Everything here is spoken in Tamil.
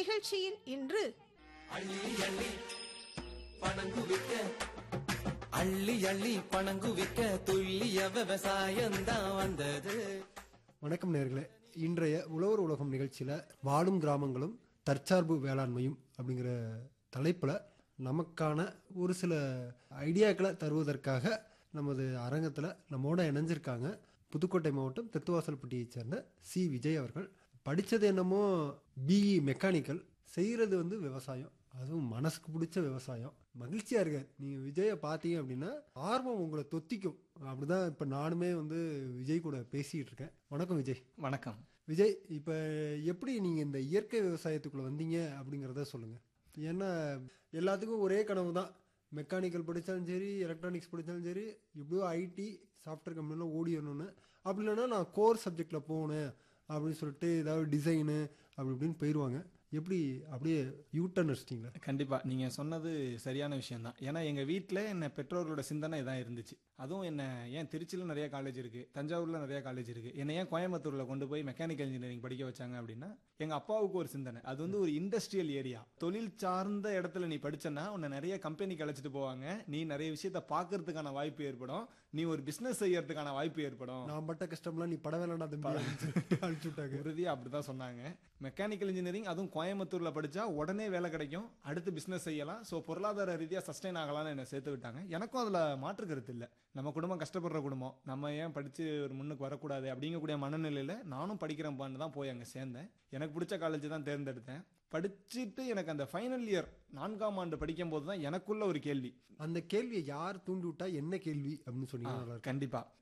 நிகழ்ச்சியில் இன்று அள்ளி அள்ளி பணங்குவிக்க அள்ளி அள்ளி பணங்குவிக்க துல்லிய விவசாயம்தான் வந்தது வணக்கம் நேர்களே இன்றைய உழவர் உலகம் நிகழ்ச்சியில் வாழும் கிராமங்களும் தற்சார்பு வேளாண்மையும் அப்படிங்கிற தலைப்பில் நமக்கான ஒரு சில ஐடியாக்களை தருவதற்காக நமது அரங்கத்தில் நம்மோட இணைஞ்சிருக்காங்க புதுக்கோட்டை மாவட்டம் தெத்துவாசல்பட்டியைச் சேர்ந்த சி விஜய் அவர்கள் படித்தது என்னமோ பிஇ மெக்கானிக்கல் செய்கிறது வந்து விவசாயம் அதுவும் மனசுக்கு பிடிச்ச விவசாயம் மகிழ்ச்சியா இருக்கார் நீங்க விஜயை பார்த்தீங்க அப்படின்னா ஆர்வம் உங்களை தொத்திக்கும் அப்படிதான் இப்ப நானுமே வந்து விஜய் கூட பேசிட்டு இருக்கேன் வணக்கம் விஜய் வணக்கம் விஜய் இப்ப எப்படி நீங்க இந்த இயற்கை விவசாயத்துக்குள்ள வந்தீங்க அப்படிங்கறத சொல்லுங்க ஏன்னா எல்லாத்துக்கும் ஒரே கனவு தான் மெக்கானிக்கல் படித்தாலும் சரி எலக்ட்ரானிக்ஸ் படித்தாலும் சரி இப்படியோ ஐடி சாஃப்ட்வேர் கம்பெனிலாம் ஓடிடணும்னு அப்படி இல்லைன்னா நான் கோர் சப்ஜெக்டில் போகணும் அப்படின்னு சொல்லிட்டு ஏதாவது டிசைனு அப்படி இப்படின்னு போயிடுவாங்க எப்படி அப்படியே யூட்டர்ன் அடிச்சிட்டிங்களா கண்டிப்பா நீங்க சொன்னது சரியான விஷயம் தான் ஏன்னா எங்க வீட்ல என்ன பெற்றோர்களோட சிந்தனை இதான் இருந்துச்சு அதுவும் என்ன ஏன் திருச்சியில நிறைய காலேஜ் இருக்கு தஞ்சாவூர்ல நிறைய காலேஜ் இருக்கு என்ன ஏன் கோயம்புத்தூர்ல கொண்டு போய் மெக்கானிக்கல் இன்ஜினியரிங் படிக்க வச்சாங்க அப்படின்னா எங்க அப்பாவுக்கு ஒரு சிந்தனை அது வந்து ஒரு இண்டஸ்ட்ரியல் ஏரியா தொழில் சார்ந்த இடத்துல நீ படிச்சனா உன்னை நிறைய கம்பெனிக்கு அழைச்சிட்டு போவாங்க நீ நிறைய விஷயத்த பாக்குறதுக்கான வாய்ப்பு ஏற்படும் நீ ஒரு பிசினஸ் செய்யறதுக்கான வாய்ப்பு ஏற்படும் நான் பட்ட கஷ்டம்லாம் நீ பட வேணாடா தம்பி அப்படின்னு சொல்லிட்டு அனுப்பிச்சு விட்டாங்க உறுதியா அப்படிதான் சொன்னாங்க மெக்கானிக்கல் இன்ஜினியரிங் அதுவும் கோயம்புத்தூர்ல படிச்சா உடனே வேலை கிடைக்கும் அடுத்து பிசினஸ் செய்யலாம் ஸோ பொருளாதார ரீதியா சஸ்டைன் ஆகலாம்னு என்ன சேர்த்து விட்டாங்க எனக்கும் அதுல மாற்று கருத்து இல்லை நம்ம குடும்பம் கஷ்டப்படுற குடும்பம் நம்ம ஏன் படிச்சு ஒரு முன்னுக்கு வரக்கூடாது அப்படிங்கக்கூடிய மனநிலையில நானும் படிக்கிறேன்பான்னு தான் போய் அங்க சேர்ந்தேன் எனக்கு பிடிச்ச காலேஜ் தான் தேர்ந்தெடுத்தேன் படிச்சுட்டு எனக்கு அந்த ஃபைனல் இயர் நான்காம் ஆண்டு படிக்கும் போது தான் எனக்குள்ள ஒரு கேள்வி அந்த கேள்வியை யார் தூண்டி விட்டா என்ன கேள்வி அப்படின்னு சொன்னீங்கன்னா நல்லா இருக்கும். கண்டிப்பா